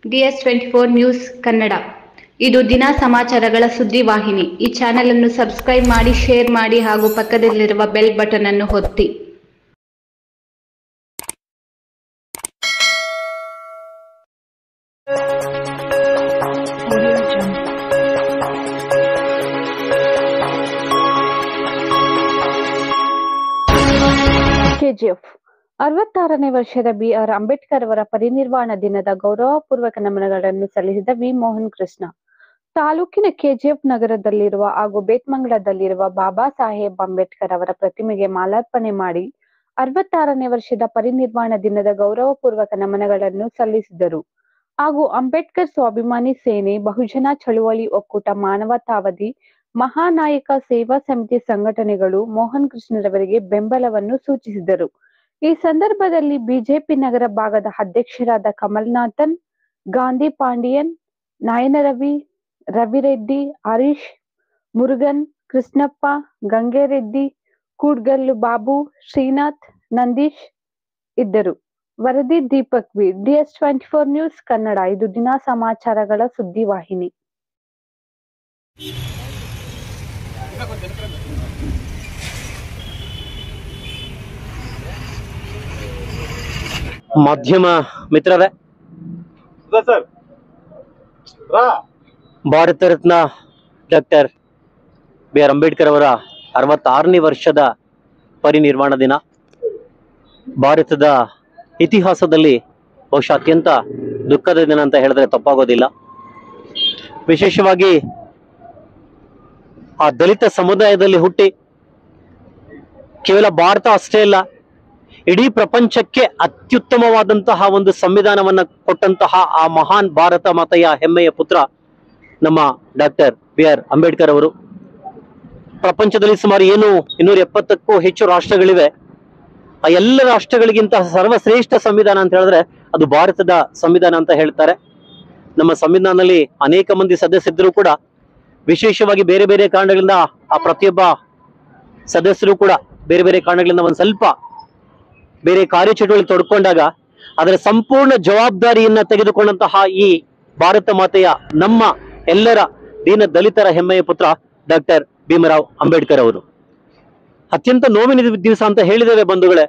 DS twenty four news Kannada ಇದು ದಿನ ಸಮಾಚಾರಗಳ ಸುದ್ದಿವಾಹಿನಿ ಈ ಚಾನೆಲ್ ಅನ್ನು ಸಬ್ಸ್ಕ್ರೈಬ್ ಮಾಡಿ ಶೇರ್ ಮಾಡಿ ಹಾಗೂ ಪಕ್ಕದಲ್ಲಿರುವ ಬೆಲ್ ಬಟನ್ ಅನ್ನು ಒತ್ತಿ ಕೆಜಿಎಫ್ ಅರವತ್ತಾರನೇ ವರ್ಷದ ಬಿ ಆರ್ ಅಂಬೇಡ್ಕರ್ ಅವರ ಪರಿನಿರ್ವಾಣ ದಿನದ ಗೌರವಪೂರ್ವಕ ನಮನಗಳನ್ನು ಸಲ್ಲಿಸಿದ ವಿ ಮೋಹನ್ ಕೃಷ್ಣ ತಾಲೂಕಿನ ಕೆಜಿಎಫ್ ನಗರದಲ್ಲಿರುವ ಹಾಗೂ ಬೇತ್ಮಂಗಲದಲ್ಲಿರುವ ಬಾಬಾ ಸಾಹೇಬ್ ಅಂಬೇಡ್ಕರ್ ಅವರ ಪ್ರತಿಮೆಗೆ ಮಾಲಾರ್ಪಣೆ ಮಾಡಿ ಅರವತ್ತಾರನೇ ವರ್ಷದ ಪರಿನಿರ್ವಾಣ ದಿನದ ಗೌರವಪೂರ್ವಕ ನಮನಗಳನ್ನು ಸಲ್ಲಿಸಿದರು ಹಾಗೂ ಅಂಬೇಡ್ಕರ್ ಸ್ವಾಭಿಮಾನಿ ಸೇನೆ ಬಹುಜನ ಚಳುವಳಿ ಒಕ್ಕೂಟ ಮಾನವತಾವಾದಿ ಮಹಾನಾಯಕ ಸೇವಾ ಸಮಿತಿ ಸಂಘಟನೆಗಳು ಮೋಹನ್ ಕೃಷ್ಣರವರಿಗೆ ಬೆಂಬಲವನ್ನು ಸೂಚಿಸಿದರು ಈ ಸಂದರ್ಭದಲ್ಲಿ ಬಿಜೆಪಿ ನಗರ ಭಾಗದ ಅಧ್ಯಕ್ಷರಾದ ಕಮಲ್ನಾಥನ್ ಗಾಂಧಿ ಪಾಂಡಿಯನ್ ನಾಯನರವಿ ರವಿರೆಡ್ಡಿ ಹರೀಶ್ ಮುರುಗನ್ ಕೃಷ್ಣಪ್ಪ ಗಂಗೆರೆಡ್ಡಿ ಕೂಡ್ಗಲ್ಲು ಬಾಬು ಶ್ರೀನಾಥ್ ನಂದೀಶ್ ಇದ್ದರು ವರದಿ Deepak V DS twenty four news Kannada ಇದು ದಿನ ಸಮಾಚಾರಗಳ ಸುದ್ದಿವಾಹಿನಿ ಮಾಧ್ಯಮ ಮಿತ್ರರೇ ಸರ್ ರಾ Bharat Ratna doctor B R Ambedkar ಅವರ ಅರವತ್ತಾರನೇ ವರ್ಷದ ಪರಿನಿರ್ವಾಣ ದಿನ ಭಾರತದ ಇತಿಹಾಸದಲ್ಲಿ ಬಹುಶಃ ಅತ್ಯಂತ ದುಃಖದ ದಿನ ಅಂತ ಹೇಳಿದ್ರೆ ತಪ್ಪಾಗೋದಿಲ್ಲ ವಿಶೇಷವಾಗಿ ಆ ದಲಿತ ಸಮುದಾಯದಲ್ಲಿ ಹುಟ್ಟಿ ಕೇವಲ ಭಾರತ ಅಷ್ಟೇ ಅಲ್ಲ ಇಡೀ ಪ್ರಪಂಚಕ್ಕೆ ಅತ್ಯುತ್ತಮವಾದಂತಹ ಒಂದು ಸಂವಿಧಾನವನ್ನ ಕೊಟ್ಟಂತಹ ಆ ಮಹಾನ್ ಭಾರತ ಮಾತೆಯ ಹೆಮ್ಮೆಯ ಪುತ್ರ ನಮ್ಮ ಡಾಕ್ಟರ್ ಬಿ ಆರ್ ಅಂಬೇಡ್ಕರ್ ಅವರು ಪ್ರಪಂಚದಲ್ಲಿ ಸುಮಾರು ಏನು ಇನ್ನೂರ ಎಪ್ಪತ್ತಕ್ಕೂ ಹೆಚ್ಚು ರಾಷ್ಟ್ರಗಳಿವೆ ಆ ಎಲ್ಲ ರಾಷ್ಟ್ರಗಳಿಗಿಂತ ಸರ್ವಶ್ರೇಷ್ಠ ಸಂವಿಧಾನ ಅಂತ ಹೇಳಿದ್ರೆ ಅದು ಭಾರತದ ಸಂವಿಧಾನ ಅಂತ ಹೇಳ್ತಾರೆ ನಮ್ಮ ಸಂವಿಧಾನದಲ್ಲಿ ಅನೇಕ ಮಂದಿ ಸದಸ್ಯರಿದ್ದರೂ ಕೂಡ ವಿಶೇಷವಾಗಿ ಬೇರೆ ಬೇರೆ ಕಾರಣಗಳಿಂದ ಆ ಪ್ರತಿಯೊಬ್ಬ ಸದಸ್ಯರು ಕೂಡ ಬೇರೆ ಬೇರೆ ಕಾರಣಗಳಿಂದ ಒಂದು ಸ್ವಲ್ಪ ಬೇರೆ ಕಾರ್ಯಚಟುವಟಿಕೆ ತೊಡ್ಕೊಂಡಾಗ ಅದರ ಸಂಪೂರ್ಣ ಜವಾಬ್ದಾರಿಯನ್ನ ತೆಗೆದುಕೊಂಡಂತಹ ಈ ಭಾರತ ಮಾತೆಯ ನಮ್ಮ ಎಲ್ಲರ ದೀನ ದಲಿತರ ಹೆಮ್ಮೆಯ ಪುತ್ರ ಡಾಕ್ಟರ್ ಭೀಮರಾವ್ ಅಂಬೇಡ್ಕರ್ ಅವರು ಅತ್ಯಂತ ನೋವಿನ ದಿವ್- ದಿವಸ ಅಂತ ಹೇಳಿದ್ದೇವೆ ಬಂಧುಗಳೇ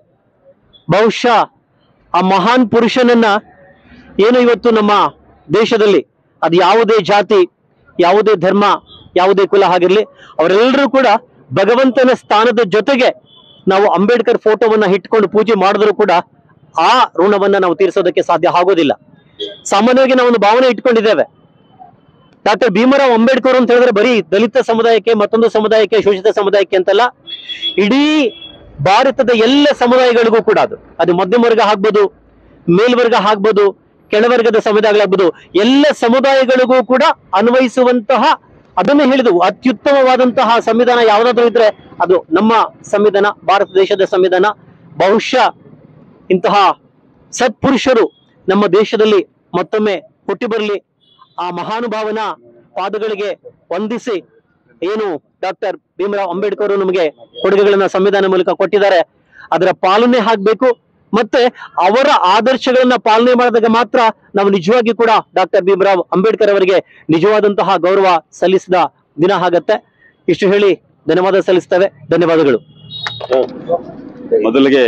ಬಹುಶಃ ಆ ಮಹಾನ್ ಪುರುಷನನ್ನ ಏನು ಇವತ್ತು ನಮ್ಮ ದೇಶದಲ್ಲಿ ಅದು ಯಾವುದೇ ಜಾತಿ ಯಾವುದೇ ಧರ್ಮ ಯಾವುದೇ ಕುಲ ಆಗಿರ್ಲಿ ಅವರೆಲ್ಲರೂ ಕೂಡ ಭಗವಂತನ ಸ್ಥಾನದ ಜೊತೆಗೆ ನಾವು ಅಂಬೇಡ್ಕರ್ ಫೋಟೋವನ್ನ ಇಟ್ಕೊಂಡು ಪೂಜೆ ಮಾಡಿದ್ರು ಕೂಡ ಆ ಋಣವನ್ನ ನಾವು ತೀರಿಸೋದಕ್ಕೆ ಸಾಧ್ಯ ಆಗೋದಿಲ್ಲ ಸಾಮಾನ್ಯವಾಗಿ ನಾವು ಒಂದು ಭಾವನೆ ಇಟ್ಕೊಂಡಿದ್ದೇವೆ ಡಾಕ್ಟರ್ ಭೀಮರಾವ್ ಅಂಬೇಡ್ಕರ್ ಅಂತ ಹೇಳಿದ್ರೆ ಬರೀ ದಲಿತ ಸಮುದಾಯಕ್ಕೆ ಮತ್ತೊಂದು ಸಮುದಾಯಕ್ಕೆ ಶೋಷಿತ ಸಮುದಾಯಕ್ಕೆ ಅಂತಲ್ಲ ಇಡೀ ಭಾರತದ ಎಲ್ಲ ಸಮುದಾಯಗಳಿಗೂ ಕೂಡ ಅದು ಅದು ಮಧ್ಯಮ ವರ್ಗ ಆಗ್ಬೋದು ಮೇಲ್ವರ್ಗ ಆಗ್ಬೋದು ಕೆಳವರ್ಗದ ಸಮುದಾಯಗಳಾಗ್ಬೋದು ಎಲ್ಲ ಸಮುದಾಯಗಳಿಗೂ ಕೂಡ ಅನ್ವಯಿಸುವಂತಹ ಅದನ್ನು ಹೇಳಿದು ಅತ್ಯುತ್ತಮವಾದಂತಹ ಸಂವಿಧಾನ ಯಾವ್ದಾದ್ರು ಇದ್ರೆ ಅದು ನಮ್ಮ ಸಂವಿಧಾನ ಭಾರತ ದೇಶದ ಸಂವಿಧಾನ ಬಹುಶಃ ಇಂತಹ ಸತ್ಪುರುಷರು ನಮ್ಮ ದೇಶದಲ್ಲಿ ಮತ್ತೊಮ್ಮೆ ಹುಟ್ಟಿ ಬರಲಿ ಆ ಮಹಾನುಭಾವನ ಪಾದಗಳಿಗೆ ವಂದಿಸಿ ಏನು ಡಾಕ್ಟರ್ ಭೀಮರಾವ್ ಅಂಬೇಡ್ಕರ್ ಅವರು ನಮಗೆ ಕೊಡುಗೆಗಳನ್ನ ಸಂವಿಧಾನ ಮೂಲಕ ಕೊಟ್ಟಿದ್ದಾರೆ ಅದರ ಪಾಲನೆ ಆಗ್ಬೇಕು ಮತ್ತೆ ಅವರ ಆದರ್ಶಗಳನ್ನ ಪಾಲನೆ ಮಾಡಿದಾಗ ಮಾತ್ರ ನಾವು ನಿಜವಾಗಿ ಕೂಡ ಡಾಕ್ಟರ್ ಭೀಮರಾವ್ ಅಂಬೇಡ್ಕರ್ ಅವರಿಗೆ ನಿಜವಾದಂತಹ ಗೌರವ ಸಲ್ಲಿಸಿದ ದಿನ ಆಗತ್ತೆ ಇಷ್ಟು ಹೇಳಿ ಧನ್ಯವಾದ ಸಲ್ಲಿಸ್ತೇವೆ ಧನ್ಯವಾದಗಳು ಮೊದಲಿಗೆ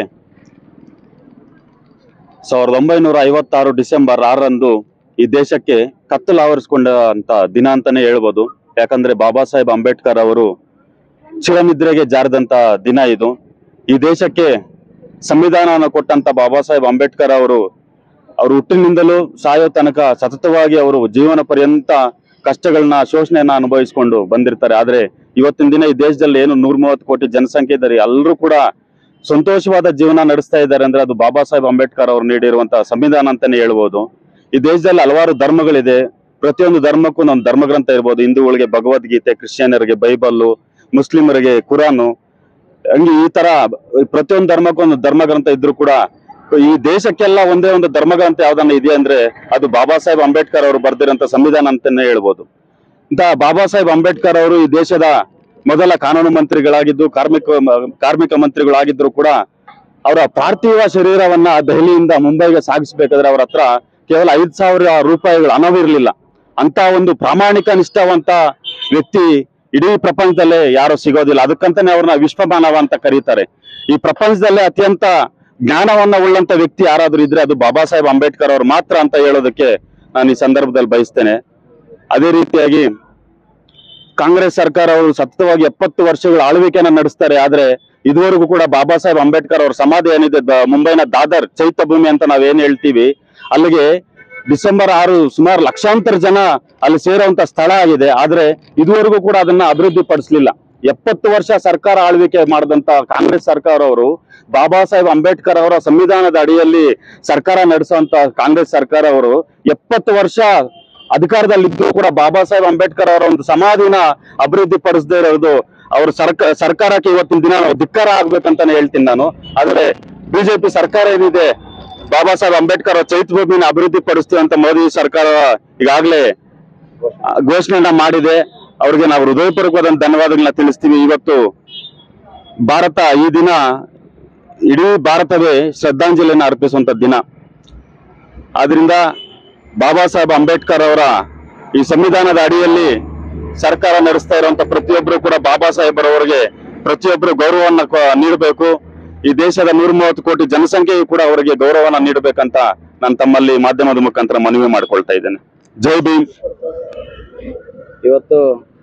ಸಾವಿರದ ಒಂಬೈನೂರ ಐವತ್ತಾರು ಡಿಸೆಂಬರ್ ಆರರಂದು ಈ ದೇಶಕ್ಕೆ ಕತ್ತಲು ಆವರಿಸಿಕೊಂಡಂತ ದಿನ ಅಂತಾನೆ ಹೇಳ್ಬೋದು ಯಾಕಂದ್ರೆ ಬಾಬಾ ಸಾಹೇಬ್ ಅಂಬೇಡ್ಕರ್ ಅವರು ಚಿರನಿದ್ರೆಗೆ ಜಾರದಂತ ದಿನ ಇದು ಈ ದೇಶಕ್ಕೆ ಸಂವಿಧಾನವನ್ನು ಕೊಟ್ಟಂತ ಬಾಬಾ ಸಾಹೇಬ್ ಅಂಬೇಡ್ಕರ್ ಅವರು ಅವರು ಹುಟ್ಟಿನಿಂದಲೂ ಸಾಯೋ ತನಕ ಸತತವಾಗಿ ಅವರು ಜೀವನ ಪರ್ಯಂತ ಕಷ್ಟಗಳನ್ನ ಶೋಷಣೆಯನ್ನ ಅನುಭವಿಸಿಕೊಂಡು ಬಂದಿರ್ತಾರೆ ಆದ್ರೆ ಇವತ್ತಿನ ದಿನ ಈ ದೇಶದಲ್ಲಿ ಏನು ನೂರ ಮೂವತ್ತು ಕೋಟಿ ಜನಸಂಖ್ಯೆ ಇದ್ದಾರೆ ಎಲ್ಲರೂ ಕೂಡ ಸಂತೋಷವಾದ ಜೀವನ ನಡೆಸ್ತಾ ಇದ್ದಾರೆ ಅಂದ್ರೆ ಅದು ಬಾಬಾ ಸಾಹೇಬ್ ಅಂಬೇಡ್ಕರ್ ಅವರು ನೀಡಿರುವಂತಹ ಸಂವಿಧಾನ ಅಂತಾನೆ ಹೇಳ್ಬೋದು ಈ ದೇಶದಲ್ಲಿ ಹಲವಾರು ಧರ್ಮಗಳಿದೆ ಪ್ರತಿಯೊಂದು ಧರ್ಮಕ್ಕೂ ಒಂದು ಧರ್ಮಗ್ರಂಥ ಇರ್ಬೋದು ಹಿಂದೂಗಳಿಗೆ ಭಗವದ್ಗೀತೆ ಕ್ರಿಶ್ಚಿಯನರಿಗೆ ಬೈಬಲ್ಲು ಮುಸ್ಲಿಮರಿಗೆ ಕುರಾನು ಹಂಗೆ ಈ ತರ ಪ್ರತಿಯೊಂದು ಧರ್ಮಕ್ಕೂ ಒಂದು ಧರ್ಮಗ್ರಂಥ ಇದ್ರು ಕೂಡ ಈ ದೇಶಕ್ಕೆಲ್ಲ ಒಂದೇ ಒಂದು ಧರ್ಮಗ್ರಂಥ ಯಾವ್ದನ್ನ ಇದೆ ಅಂದ್ರೆ ಅದು ಬಾಬಾ ಸಾಹೇಬ್ ಅಂಬೇಡ್ಕರ್ ಅವರು ಬರ್ದಿರಂತ ಸಂವಿಧಾನ ಅಂತಾನೆ ಹೇಳ್ಬೋದು ಇಂತ ಬಾಬಾ ಸಾಹೇಬ್ ಅಂಬೇಡ್ಕರ್ ಅವರು ಈ ದೇಶದ ಮೊದಲ ಕಾನೂನು ಮಂತ್ರಿಗಳಾಗಿದ್ದು ಕಾರ್ಮಿಕ ಕಾರ್ಮಿಕ ಮಂತ್ರಿಗಳಾಗಿದ್ರು ಕೂಡ ಅವರ ಪಾರ್ಥಿವ ಶರೀರವನ್ನ ದೆಹಲಿಯಿಂದ ಮುಂಬೈಗೆ ಸಾಗಿಸ್ಬೇಕಾದ್ರೆ ಅವ್ರ ಹತ್ರ ಕೇವಲ ಐದ್ ಸಾವಿರ ರೂಪಾಯಿಗಳು ಹಣವಿರ್ಲಿಲ್ಲ ಅಂತ ಒಂದು ಪ್ರಾಮಾಣಿಕ ನಿಷ್ಠಾವಂತ ವ್ಯಕ್ತಿ ಇಡೀ ಪ್ರಪಂಚದಲ್ಲೇ ಯಾರು ಸಿಗೋದಿಲ್ಲ ಅದಕ್ಕಂತಾನೆ ಅವ್ರನ್ನ ವಿಶ್ವಮಾನವ ಅಂತ ಕರೀತಾರೆ ಈ ಪ್ರಪಂಚದಲ್ಲೇ ಅತ್ಯಂತ ಜ್ಞಾನವನ್ನ ಉಳ್ಳಂತ ವ್ಯಕ್ತಿ ಯಾರಾದ್ರೂ ಇದ್ರೆ ಅದು ಬಾಬಾ ಸಾಹೇಬ್ ಅಂಬೇಡ್ಕರ್ ಅವ್ರು ಮಾತ್ರ ಅಂತ ಹೇಳೋದಕ್ಕೆ ನಾನು ಈ ಸಂದರ್ಭದಲ್ಲಿ ಬಯಸ್ತೇನೆ ಅದೇ ರೀತಿಯಾಗಿ ಕಾಂಗ್ರೆಸ್ ಸರ್ಕಾರ ಅವರು ಸತತವಾಗಿ ಎಪ್ಪತ್ತು ವರ್ಷಗಳ ಆಳ್ವಿಕೆಯನ್ನ ನಡೆಸ್ತಾರೆ ಆದ್ರೆ ಇದುವರೆಗೂ ಕೂಡ ಬಾಬಾ ಸಾಹೇಬ್ ಅಂಬೇಡ್ಕರ್ ಅವ್ರ ಸಮಾಧಿ ಏನಿದೆ ದ- ಮುಂಬೈನ ದಾದರ್ ಚೈತ್ಯ ಭೂಮಿ ಅಂತ ನಾವೇನ್ ಹೇಳ್ತೀವಿ ಅಲ್ಲಿಗೆ ಡಿಸೆಂಬರ್ ಆರು ಸುಮಾರು ಲಕ್ಷಾಂತರ ಜನ ಅಲ್ಲಿ ಸೇರುವಂತ ಸ್ಥಳ ಆಗಿದೆ ಆದ್ರೆ ಇದುವರೆಗೂ ಕೂಡ ಅದನ್ನ ಅಭಿವೃದ್ಧಿ ಪಡಿಸ್ಲಿಲ್ಲ ಎಪ್ಪತ್ತು ವರ್ಷ ಸರ್ಕಾರ ಆಳ್ವಿಕೆ ಮಾಡಿದಂತ ಕಾಂಗ್ರೆಸ್ ಸರ್ಕಾರ ಅವರು ಬಾಬಾ ಸಾಹೇಬ್ ಅಂಬೇಡ್ಕರ್ ಅವರ ಸಂವಿಧಾನದ ಅಡಿಯಲ್ಲಿ ಸರ್ಕಾರ ನಡೆಸುವಂತ ಕಾಂಗ್ರೆಸ್ ಸರ್ಕಾರ ಅವರು ಎಪ್ಪತ್ತು ವರ್ಷ ಅಧಿಕಾರದಲ್ಲಿದ್ದು ಕೂಡ ಬಾಬಾ ಸಾಹೇಬ್ ಅಂಬೇಡ್ಕರ್ ಅವರ ಒಂದು ಸಮಾಧಿನ ಅಭಿವೃದ್ಧಿ ಪಡಿಸದೇ ಇರೋದು ಅವ್ರ ಸರ್ಕ ಸರ್ಕಾರಕ್ಕೆ ಇವತ್ತಿನ ದಿನ ನಾವು ಧಿಕ್ಕಾರ ಆಗ್ಬೇಕಂತಾನೆ ಹೇಳ್ತೀನಿ ನಾನು ಆದ್ರೆ ಬಿಜೆಪಿ ಸರ್ಕಾರ ಏನಿದೆ ಬಾಬಾ ಸಾಹೇಬ್ ಅಂಬೇಡ್ಕರ್ ಅವರ ಚೈತ್ಯ ಭೂಮಿನ ಅಭಿವೃದ್ಧಿ ಪಡಿಸ್ತೀವಿ ಅಂತ ಮೋದಿ ಸರ್ಕಾರ ಈಗಾಗಲೇ ಆ, ಘೋಷಣೆಯನ್ನ ಮಾಡಿದೆ ಅವ್ರಿಗೆ ನಾವು ಹೃದಯಪೂರ್ವಕವಾದ ಧನ್ಯವಾದಗಳನ್ನ ತಿಳಿಸ್ತೀವಿ ಇವತ್ತು ಭಾರತ ಈ ದಿನ ಇಡೀ ಭಾರತವೇ ಶ್ರದ್ಧಾಂಜಲಿಯನ್ನು ಅರ್ಪಿಸುವಂತ ದಿನ ಆದ್ರಿಂದ ಬಾಬಾ ಸಾಹೇಬ್ ಅಂಬೇಡ್ಕರ್ ಅವರ ಈ ಸಂವಿಧಾನದ ಅಡಿಯಲ್ಲಿ ಸರ್ಕಾರ ನಡೆಸ್ತಾ ಇರುವಂತ ಪ್ರತಿಯೊಬ್ಬರು ಕೂಡ ಬಾಬಾ ಸಾಹೇಬರವರಿಗೆ ಪ್ರತಿಯೊಬ್ಬರು ಗೌರವವನ್ನ ಕ- ನೀಡಬೇಕು ಈ ದೇಶದ ನೂರ ಮೂವತ್ತು ಕೋಟಿ ಜನಸಂಖ್ಯೆಯು ಕೂಡ ಅವರಿಗೆ ಗೌರವವನ್ನ ನೀಡಬೇಕಂತ ನಾನು ತಮ್ಮಲ್ಲಿ ಮಾಧ್ಯಮದ ಮುಖಾಂತರ ಮನವಿ ಮಾಡ್ಕೊಳ್ತಾ ಇದ್ದೇನೆ ಜೈ ಭೀಮ್ ಇವತ್ತು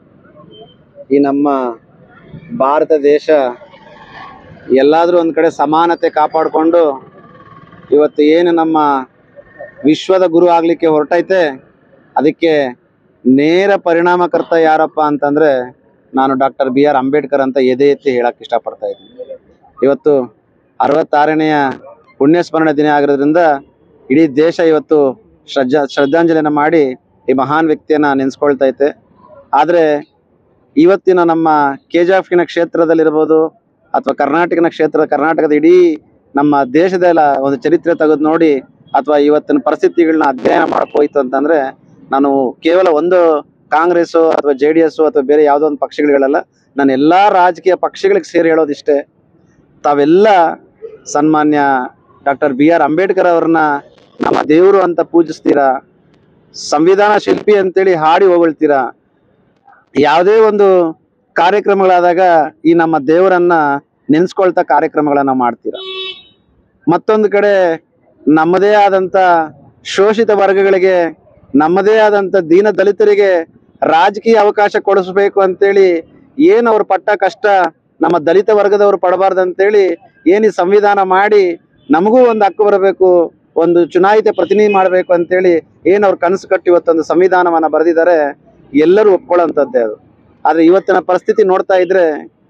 ಈ ನಮ್ಮ ಭಾರತ ದೇಶ ಎಲ್ಲಾದರೂ ಒಂದು ಕಡೆ ಸಮಾನತೆ ಕಾಪಾಡಿಕೊಂಡು ಇವತ್ತು ಏನು ನಮ್ಮ ವಿಶ್ವದ ಗುರು ಆಗಲಿಕ್ಕೆ ಹೊರಟೈತೆ ಅದಕ್ಕೆ ನೇರ ಪರಿಣಾಮಕರ್ತ ಯಾರಪ್ಪ ಅಂತಂದರೆ ನಾನು ಡಾಕ್ಟರ್ ಬಿ ಆರ್ ಅಂಬೇಡ್ಕರ್ ಅಂತ ಎದೆ ಎತ್ತಿ ಹೇಳಕ್ಕೆ ಇಷ್ಟಪಡ್ತಾ ಇದ್ದೀನಿ ಇವತ್ತು ಅರವತ್ತಾರನೆಯ ಪುಣ್ಯಸ್ಮರಣೆ ದಿನ ಆಗಿರೋದ್ರಿಂದ ಇಡೀ ದೇಶ ಇವತ್ತು ಶ್ರದ್ಧಾ ಶ್ರದ್ಧಾಂಜಲಿಯನ್ನು ಮಾಡಿ ಈ ಮಹಾನ್ ವ್ಯಕ್ತಿಯನ್ನು ನೆನೆಸ್ಕೊಳ್ತೈತೆ ಆದರೆ ಇವತ್ತಿನ ನಮ್ಮ ಕೆ ಜಿ ಎಫ್ನ ಕ್ಷೇತ್ರದಲ್ಲಿರ್ಬೋದು ಅಥವಾ ಕರ್ನಾಟಕನ ಕ್ಷೇತ್ರ ಕರ್ನಾಟಕದ ಇಡೀ ನಮ್ಮ ದೇಶದ ಎಲ್ಲ ಒಂದು ಚರಿತ್ರೆ ತೆಗೆದು ನೋಡಿ ಅಥವಾ ಇವತ್ತಿನ ಪರಿಸ್ಥಿತಿಗಳನ್ನ ಅಧ್ಯಯನ ಮಾಡಕ್ ಹೋಯ್ತು ಅಂತಂದ್ರೆ ನಾನು ಕೇವಲ ಒಂದು ಕಾಂಗ್ರೆಸ್ಸು ಅಥವಾ ಜೆ ಡಿ ಎಸ್ಸು ಅಥವಾ ಬೇರೆ ಯಾವುದೋ ಒಂದು ಪಕ್ಷಗಳಿಗಳಲ್ಲ ನಾನು ಎಲ್ಲಾ ರಾಜಕೀಯ ಪಕ್ಷಗಳಿಗೆ ಸೇರಿ ಹೇಳೋದಿಷ್ಟೇ ತಾವೆಲ್ಲ ಸನ್ಮಾನ್ಯ ಡಾಕ್ಟರ್ ಬಿ ಆರ್ ಅಂಬೇಡ್ಕರ್ ಅವ್ರನ್ನ ನಮ್ಮ ದೇವರು ಅಂತ ಪೂಜಿಸ್ತೀರಾ ಸಂವಿಧಾನ ಶಿಲ್ಪಿ ಅಂತೇಳಿ ಹಾಡಿ ಹೊಗಳ್ತೀರಾ ಯಾವುದೇ ಒಂದು ಕಾರ್ಯಕ್ರಮಗಳಾದಾಗ ಈ ನಮ್ಮ ದೇವರನ್ನ ನೆನೆಸ್ಕೊಳ್ತಾ ಕಾರ್ಯಕ್ರಮಗಳನ್ನ ಮಾಡ್ತೀರಾ ಮತ್ತೊಂದು ಕಡೆ ನಮ್ಮದೇ ಆದಂತ ಶೋಷಿತ ವರ್ಗಗಳಿಗೆ ನಮ್ಮದೇ ಆದಂತ ದೀನ ದಲಿತರಿಗೆ ರಾಜಕೀಯ ಅವಕಾಶ ಕೊಡಿಸ್ಬೇಕು ಅಂತೇಳಿ ಏನು ಅವ್ರು ಪಟ್ಟ ಕಷ್ಟ ನಮ್ಮ ದಲಿತ ವರ್ಗದವರು ಪಡಬಾರ್ದಂತೇಳಿ ಏನು ಈ ಸಂವಿಧಾನ ಮಾಡಿ ನಮಗೂ ಒಂದು ಹಕ್ಕು ಬರಬೇಕು ಒಂದು ಚುನಾಯಿತ ಪ್ರತಿನಿಧಿ ಮಾಡಬೇಕು ಅಂತೇಳಿ ಏನು ಅವ್ರು ಕನಸು ಕಟ್ಟಿ ಇವತ್ತೊಂದು ಸಂವಿಧಾನವನ್ನ ಬರೆದಿದ್ದಾರೆ ಎಲ್ಲರೂ ಒಪ್ಕೊಳ್ಳೋಂಥದ್ದೇ ಅದು ಆದ್ರೆ ಇವತ್ತಿನ ಪರಿಸ್ಥಿತಿ ನೋಡ್ತಾ ಇದ್ರೆ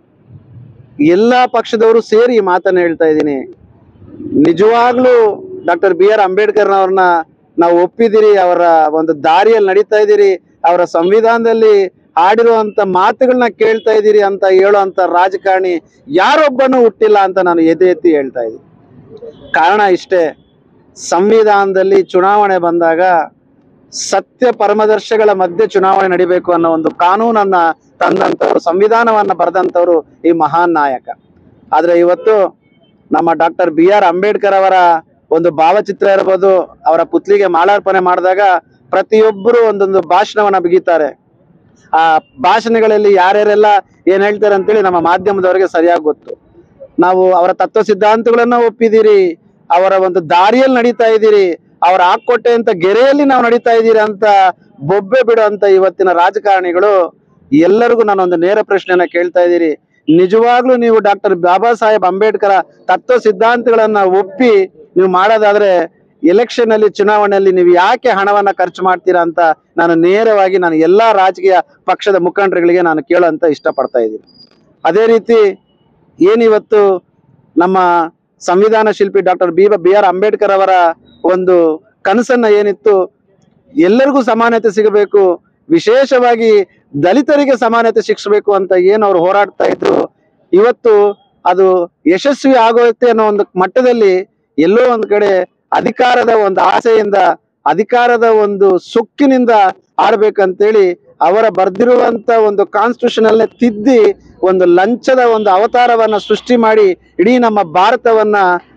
ಎಲ್ಲಾ ಪಕ್ಷದವರು ಸೇರಿ ಈ ಮಾತನ್ನ ಹೇಳ್ತಾ ಇದ್ದೀನಿ ನಿಜವಾಗ್ಲೂ ಡಾಕ್ಟರ್ ಬಿ ಆರ್ ಅಂಬೇಡ್ಕರ್ ಅವ್ರನ್ನ ನಾವು ಒಪ್ಪಿದಿರಿ ಅವರ ಒಂದು ದಾರಿಯಲ್ಲಿ ನಡೀತಾ ಇದ್ದೀರಿ ಅವರ ಸಂವಿಧಾನದಲ್ಲಿ ಆಡಿರುವಂತ ಮಾತುಗಳನ್ನ ಕೇಳ್ತಾ ಇದ್ದೀರಿ ಅಂತ ಹೇಳುವಂತ ರಾಜಕಾರಣಿ ಯಾರೊಬ್ಬನೂ ಹುಟ್ಟಿಲ್ಲ ಅಂತ ನಾನು ಎದೆ ಎತ್ತಿ ಹೇಳ್ತಾ ಇದ್ದೀನಿ ಕಾರಣ ಇಷ್ಟೇ ಸಂವಿಧಾನದಲ್ಲಿ ಚುನಾವಣೆ ಬಂದಾಗ ಸತ್ಯ ಪರಮದರ್ಶಗಳ ಮಧ್ಯೆ ಚುನಾವಣೆ ನಡಿಬೇಕು ಅನ್ನೋ ಒಂದು ಕಾನೂನನ್ನ ತಂದಂತವ್ರು ಸಂವಿಧಾನವನ್ನ ಬರೆದಂತವ್ರು ಈ ಮಹಾನ್ ನಾಯಕ ಆದ್ರೆ ಇವತ್ತು ನಮ್ಮ ಡಾಕ್ಟರ್ ಬಿ ಆರ್ ಅಂಬೇಡ್ಕರ್ ಅವರ ಒಂದು ಭಾವಚಿತ್ರ ಇರ್ಬೋದು ಅವರ ಪುತ್ಲಿಗೆ ಮಾಲಾರ್ಪಣೆ ಮಾಡಿದಾಗ ಪ್ರತಿಯೊಬ್ಬರು ಒಂದೊಂದು ಭಾಷಣವನ್ನ ಬಿಗಿತಾರೆ ಆ ಭಾಷಣಗಳಲ್ಲಿ ಯಾರ್ಯಾರೆಲ್ಲ ಏನ್ ಹೇಳ್ತಾರೆ ಅಂತೇಳಿ ನಮ್ಮ ಮಾಧ್ಯಮದವರಿಗೆ ಸರಿಯಾಗಿ ಗೊತ್ತು ನಾವು ಅವರ ತತ್ವ ಸಿದ್ಧಾಂತಗಳನ್ನ ಒಪ್ಪಿದಿರಿ ಅವರ ಒಂದು ದಾರಿಯಲ್ಲಿ ನಡೀತಾ ಇದ್ದೀರಿ ಅವ್ರ ಹಾಕೊಟ್ಟೆ ಅಂತ ಗೆರೆಯಲ್ಲಿ ನಾವು ನಡೀತಾ ಇದ್ದೀರಿ ಅಂತ ಬೊಬ್ಬೆ ಬಿಡುವಂತ ಇವತ್ತಿನ ರಾಜಕಾರಣಿಗಳು ಎಲ್ಲರಿಗೂ ನಾನೊಂದು ನೇರ ಪ್ರಶ್ನೆಯನ್ನ ಕೇಳ್ತಾ ಇದ್ದೀರಿ ನಿಜವಾಗ್ಲೂ ನೀವು ಡಾಕ್ಟರ್ ಬಾಬಾ ಸಾಹೇಬ್ ಅಂಬೇಡ್ಕರ ತತ್ವ ಸಿದ್ಧಾಂತಗಳನ್ನ ಒಪ್ಪಿ ನೀವು ಮಾಡೋದಾದ್ರೆ ಎಲೆಕ್ಷನ್ ಅಲ್ಲಿ ಚುನಾವಣೆಯಲ್ಲಿ ನೀವು ಯಾಕೆ ಹಣವನ್ನ ಖರ್ಚು ಮಾಡ್ತೀರಾ ಅಂತ ನಾನು ನೇರವಾಗಿ ನಾನು ಎಲ್ಲಾ ರಾಜಕೀಯ ಪಕ್ಷದ ಮುಖಂಡರುಗಳಿಗೆ ನಾನು ಕೇಳೋಂತ ಇಷ್ಟಪಡ್ತಾ ಇದ್ದೀನಿ ಅದೇ ರೀತಿ ಏನಿವತ್ತು ನಮ್ಮ ಸಂವಿಧಾನ ಶಿಲ್ಪಿ doctor B B R Ambedkar ಅವರ ಒಂದು ಕನಸನ್ನ ಏನಿತ್ತು ಎಲ್ಲರಿಗೂ ಸಮಾನತೆ ಸಿಗಬೇಕು ವಿಶೇಷವಾಗಿ ದಲಿತರಿಗೆ ಸಮಾನತೆ ಶಿಕ್ಷಬೇಕು ಅಂತ ಏನು ಅವ್ರು ಹೋರಾಡ್ತಾ ಇದ್ರು ಇವತ್ತು ಅದು ಯಶಸ್ವಿ ಆಗೋಗುತ್ತೆ ಅನ್ನೋ ಒಂದು ಮಟ್ಟದಲ್ಲಿ ಎಲ್ಲೋ ಒಂದ್ ಕಡೆ ಅಧಿಕಾರದ ಒಂದು ಆಸೆಯಿಂದ ಅಧಿಕಾರದ ಒಂದು ಸೊಕ್ಕಿನಿಂದ ಆಡ್ಬೇಕಂತೇಳಿ ಅವರ ಬರ್ದಿರುವಂತ ಒಂದು ಕಾನ್ಸ್ಟಿಟ್ಯೂಷನ್ ಅಲ್ಲೇ ತಿದ್ದಿ ಒಂದು ಲಂಚದ ಒಂದು ಅವತಾರವನ್ನ ಸೃಷ್ಟಿ ಮಾಡಿ ಇಡೀ ನಮ್ಮ ಭಾರತವನ್ನ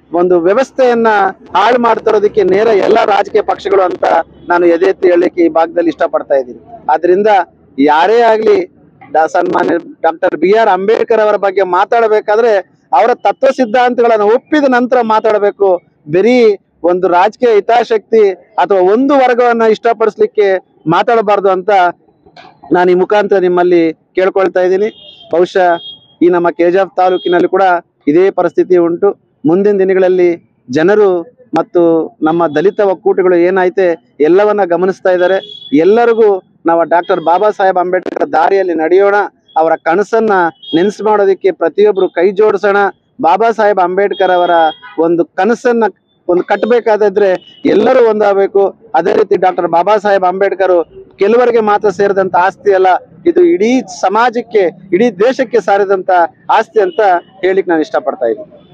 ಒಂದು ವ್ಯವಸ್ಥೆಯನ್ನ ಹಾಳು ಮಾಡ್ತಿರೋದಕ್ಕೆ ನೇರ ಎಲ್ಲ ರಾಜಕೀಯ ಪಕ್ಷಗಳು ಅಂತ ನಾನು ಎದೆ ಎತ್ತಿ ಹೇಳಲಿಕ್ಕೆ ಈ ಭಾಗದಲ್ಲಿ ಇಷ್ಟಪಡ್ತಾ ಇದ್ದೀನಿ ಆದ್ರಿಂದ ಯಾರೇ ಆಗ್ಲಿ ಡ- ಸನ್ಮಾನ್ಯ ಡಾಕ್ಟರ್ ಬಿ ಆರ್ ಅಂಬೇಡ್ಕರ್ ಅವರ ಬಗ್ಗೆ ಮಾತಾಡಬೇಕಾದ್ರೆ ಅವರ ತತ್ವ ಸಿದ್ಧಾಂತಗಳನ್ನು ಒಪ್ಪಿದ ನಂತರ ಮಾತಾಡಬೇಕು ಬರೀ ಒಂದು ರಾಜಕೀಯ ಹಿತಾಸಕ್ತಿ ಅಥವಾ ಒಂದು ವರ್ಗವನ್ನ ಇಷ್ಟಪಡಿಸ್ಲಿಕ್ಕೆ ಮಾತಾಡಬಾರ್ದು ಅಂತ ನಾನು ಈ ಮುಖಾಂತರ ನಿಮ್ಮಲ್ಲಿ ಕೇಳ್ಕೊಳ್ತಾ ಇದ್ದೀನಿ ಬಹುಶಃ ಈ ನಮ್ಮ ಕೆಜಾಫ್ ತಾಲೂಕಿನಲ್ಲಿ ಕೂಡ ಇದೇ ಪರಿಸ್ಥಿತಿ ಉಂಟು ಮುಂದಿನ ದಿನಗಳಲ್ಲಿ ಜನರು ಮತ್ತು ನಮ್ಮ ದಲಿತ ಒಕ್ಕೂಟಗಳು ಏನೈತೆ ಎಲ್ಲವನ್ನ ಗಮನಿಸ್ತಾ ಇದ್ದಾರೆ ಎಲ್ಲರಿಗೂ ನಾವು ಡಾಕ್ಟರ್ ಬಾಬಾ ಸಾಹೇಬ್ ಅಂಬೇಡ್ಕರ್ ದಾರಿಯಲ್ಲಿ ನಡೆಯೋಣ ಅವರ ಕನಸನ್ನ ನೆನೆಸು ಮಾಡೋದಕ್ಕೆ ಪ್ರತಿಯೊಬ್ಬರು ಕೈ ಜೋಡಿಸೋಣ ಬಾಬಾ ಸಾಹೇಬ್ ಅಂಬೇಡ್ಕರ್ ಅವರ ಒಂದು ಕನಸನ್ನ ಒಂದು ಕಟ್ಟಬೇಕಾದ್ರೆ ಎಲ್ಲರೂ ಒಂದಾಗಬೇಕು ಅದೇ ರೀತಿ ಡಾಕ್ಟರ್ ಬಾಬಾ ಸಾಹೇಬ್ ಅಂಬೇಡ್ಕರ್ ಕೆಲವರಿಗೆ ಮಾತ್ರ ಸೇರಿದಂತ ಆಸ್ತಿ ಅಲ್ಲ ಇದು ಇಡೀ ಸಮಾಜಕ್ಕೆ ಇಡೀ ದೇಶಕ್ಕೆ ಸಾರಿದಂತ ಆಸ್ತಿ ಅಂತ ಹೇಳಿಕ್ ನಾನು ಇಷ್ಟಪಡ್ತಾ ಇದ್ದೀನಿ